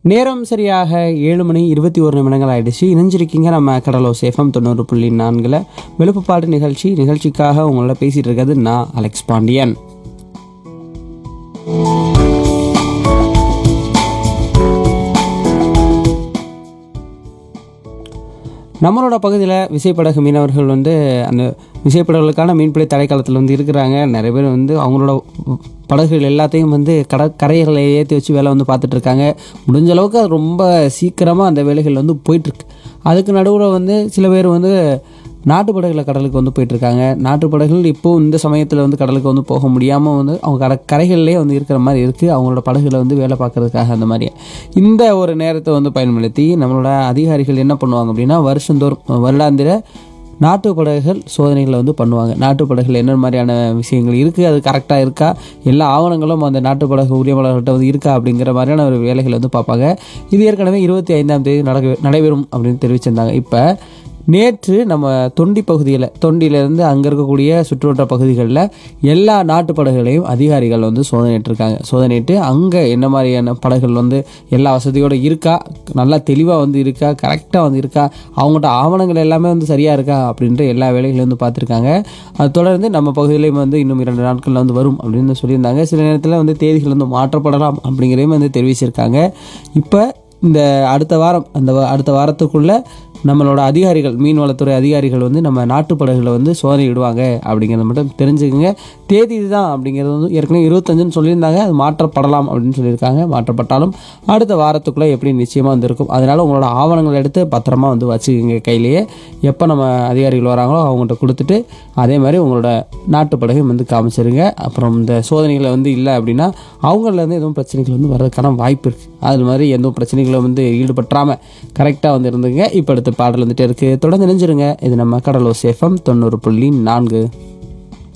நேரம் சரியாக ஏழு மணி இருபத்தி ஒரு நிமிடங்கள் ஆயிடுச்சு இணைஞ்சிருக்கீங்க நம்ம கடலோ சேஃபம் தொண்ணூறு புள்ளி நான்கில் விழுப்புப்பாடு நிகழ்ச்சி நிகழ்ச்சிக்காக உங்களோட பேசிட்டு இருக்கிறது நான் அலெக்ஸ் பாண்டியன் நம்மளோட பகுதியில் விசைப்படகு மீனவர்கள் வந்து அந்த விசைப்படகுகளுக்கான மீன்பிடி தடைக்காலத்தில் வந்து இருக்கிறாங்க நிறைய பேர் வந்து அவங்களோட படகுகள் எல்லாத்தையும் வந்து கட கரைகளை ஏற்றி வச்சு வேலை வந்து பார்த்துட்டு இருக்காங்க முடிஞ்ச அளவுக்கு அது ரொம்ப சீக்கிரமாக அந்த வேலைகள் வந்து போயிட்டுருக்கு அதுக்கு நடுவில் வந்து சில பேர் வந்து நாட்டு படகுல கடலுக்கு வந்து போயிட்டுருக்காங்க நாட்டு படகுகள் இப்போது இந்த சமயத்தில் வந்து கடலுக்கு வந்து போக முடியாமல் வந்து அவங்க கட கரைகள்லேயே வந்து இருக்கிற மாதிரி இருக்குது அவங்களோட படகுல வந்து வேலை பார்க்கறதுக்காக அந்த மாதிரி இந்த ஒரு நேரத்தை வந்து பயன்படுத்தி நம்மளோட அதிகாரிகள் என்ன பண்ணுவாங்க அப்படின்னா வருஷந்தோறும் வருடாந்திர நாட்டு படகுகள் சோதனைகளை வந்து பண்ணுவாங்க நாட்டு படகுகள் என்ன மாதிரியான விஷயங்கள் இருக்குது அது கரெக்டாக இருக்கா எல்லா ஆவணங்களும் அந்த நாட்டு படகு உரிமையாளர்கிட்ட வந்து இருக்கா அப்படிங்கிற மாதிரியான ஒரு வேலைகளை வந்து பார்ப்பாங்க இது ஏற்கனவே இருபத்தி ஐந்தாம் தேதி நடக்க நடைபெறும் அப்படின்னு தெரிவிச்சிருந்தாங்க இப்போ நேற்று நம்ம தொண்டி பகுதியில் தொண்டியிலேருந்து அங்கே இருக்கக்கூடிய சுற்றுவட்ட பகுதிகளில் எல்லா நாட்டு படகுகளையும் அதிகாரிகள் வந்து சோதனையிட்டிருக்காங்க சோதனையிட்டு அங்கே என்ன மாதிரியான படகுகள் வந்து எல்லா வசதியோடு இருக்கா நல்லா தெளிவாக வந்து இருக்கா கரெக்டாக வந்து இருக்கா அவங்கள்ட்ட ஆவணங்கள் எல்லாமே வந்து சரியாக இருக்கா அப்படின்ற எல்லா வேலைகளையும் வந்து பார்த்துருக்காங்க அது தொடர்ந்து நம்ம பகுதியிலையும் வந்து இன்னும் இரண்டு நாட்களில் வந்து வரும் அப்படின்னு சொல்லியிருந்தாங்க சில நேரத்தில் வந்து தேதிகள் வந்து மாற்றப்படலாம் அப்படிங்கிறதையும் வந்து தெரிவிச்சிருக்காங்க இப்போ இந்த அடுத்த வாரம் அந்த வா- அடுத்த வாரத்துக்குள்ளே நம்மளோட அதிகாரிகள் மீன்வளத்துறை அதிகாரிகள் வந்து நம்ம நாட்டு படகுல வந்து சோதனை விடுவாங்க அப்படிங்கிறத மட்டும் தெரிஞ்சுக்கங்க தேதி இதுதான் அப்படிங்கிறது வந்து ஏற்கனவே இருபத்தஞ்சுன்னு சொல்லியிருந்தாங்க அது மாற்றப்படலாம் அப்படின்னு சொல்லியிருக்காங்க மாற்றப்பட்டாலும் அடுத்த வாரத்துக்குள்ளே எப்படி நிச்சயமாக வந்து இருக்கும் அதனால் உங்களோட ஆவணங்கள் எடுத்து பத்திரமா வந்து வச்சுக்கோங்க கையிலேயே எப்போ நம்ம அதிகாரிகள் வராங்களோ அவங்கள்ட்ட கொடுத்துட்டு அதே மாதிரி உங்களோட நாட்டு படகையும் வந்து காமிச்சிருங்க அப்புறம் இந்த சோதனைகளை வந்து இல்லை அப்படின்னா அவங்கள்லேருந்து எதுவும் பிரச்சனைகள் வந்து வர்றதுக்கான வாய்ப்பு இருக்குது அது மாதிரி எந்த பிரச்சனைகளும் வந்து ஈடுபட்டுறாமல் கரெக்டாக வந்து இருந்துங்க இப்போ அடுத்த பாடல் வந்துட்டே இருக்குது தொடர்ந்து நினைஞ்சிருங்க இது நம்ம கடலோ சேஃபம் தொண்ணூறு புள்ளி நான்கு